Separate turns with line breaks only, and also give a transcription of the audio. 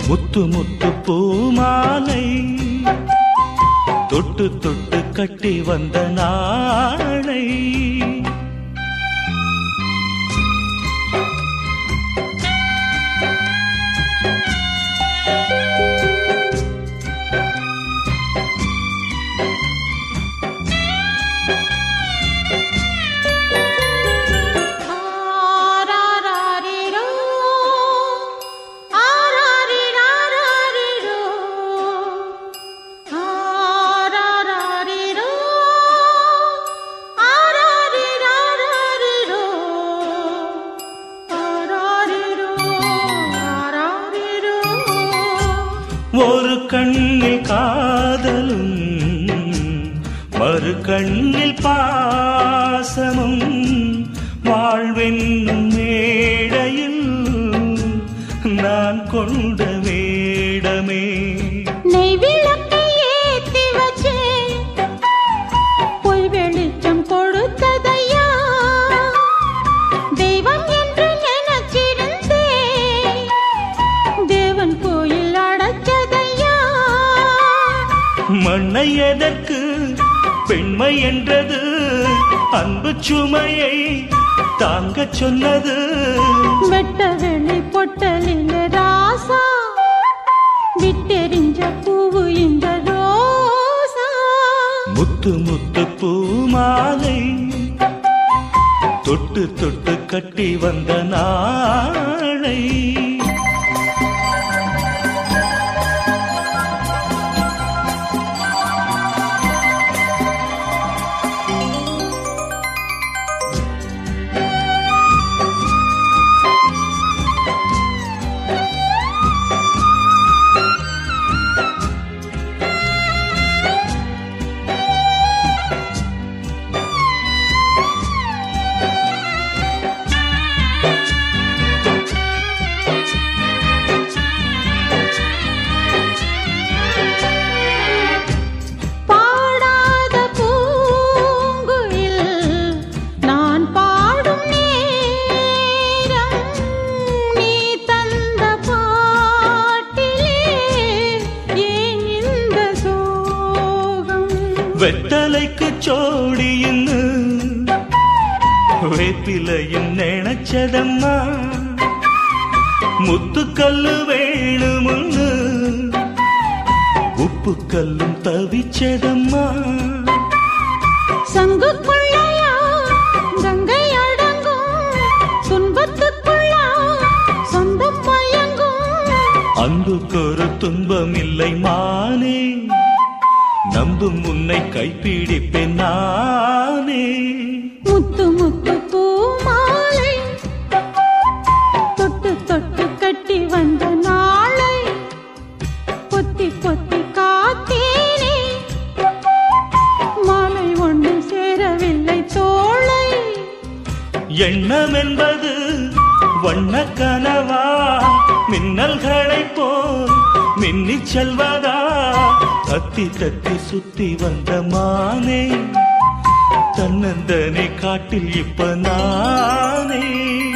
முத்து முத்து பூமாலை தொட்டு தொட்டு கட்டி வந்த நாளை
ஆராரிரோ ஆராரிராரிரோ ஆராரிரோ ஆராரிராரிரோ ஆராரிரோ ஆராரிரோ
ஒரு கண்ணில் காதலும் மறு கண்ணில் பாசமும் வாழ்வென்னும் மேடையில் நான் கொண்ட வேடமே
நெய் விளக்கை ஏத்தி வச்சே பொய் வெளிச்சம் கொடுத்ததையா தெய்வம் என்று நினைச்சிருந்தே தேவன் கோயில் அடைச்சதையா
மண்ணை எதற்கு பெண்மை என்றது அன்பு சுமையை தாங்கச் சொன்னது
வெட்ட வெளி பொட்டலில் ராசா விட்டெறிஞ்ச பூவு இந்த ரோசா
முத்து முத்து பூமாலை தொட்டு தொட்டு கட்டி வந்த நாளை
பாடாத பூங்குயில் நான் பாடும் நேரம் நீ தந்த பாட்டிலே ஏன் இந்த சோகம்
வெத்தலைக்கு சோடின்னு வேப்பிலையும் நினைச்சதம்மா முத்துக்கல்லு வேணுமுன்னு உப்புக்கல்லும் தவிச்சதம்மா
சங்குக்குள்ளையா கங்கை அடங்கும் துன்பத்துக்குள்ளா சொந்தம் மயங்கும்
அன்புக்கு ஒரு துன்பம் இல்லை மானே நம்பும் உன்னை கைப்பிடிப்பேன் நானே
முத்து முத்து பூமாலை தொட்டு தொட்டு கட்டி வந்த நாளை பொத்தி பொத்தி காத்தேனே மாலை ஒன்று சேரவில்லை தோளை
எண்ணம் என்பது வண்ண கனவா மின்னல்களைப் போல் மின்னிச் செல்வதா தத்தி தத்தி சுத்தி வந்த மானே தன்னந்தனை காட்டில் இப்ப நானே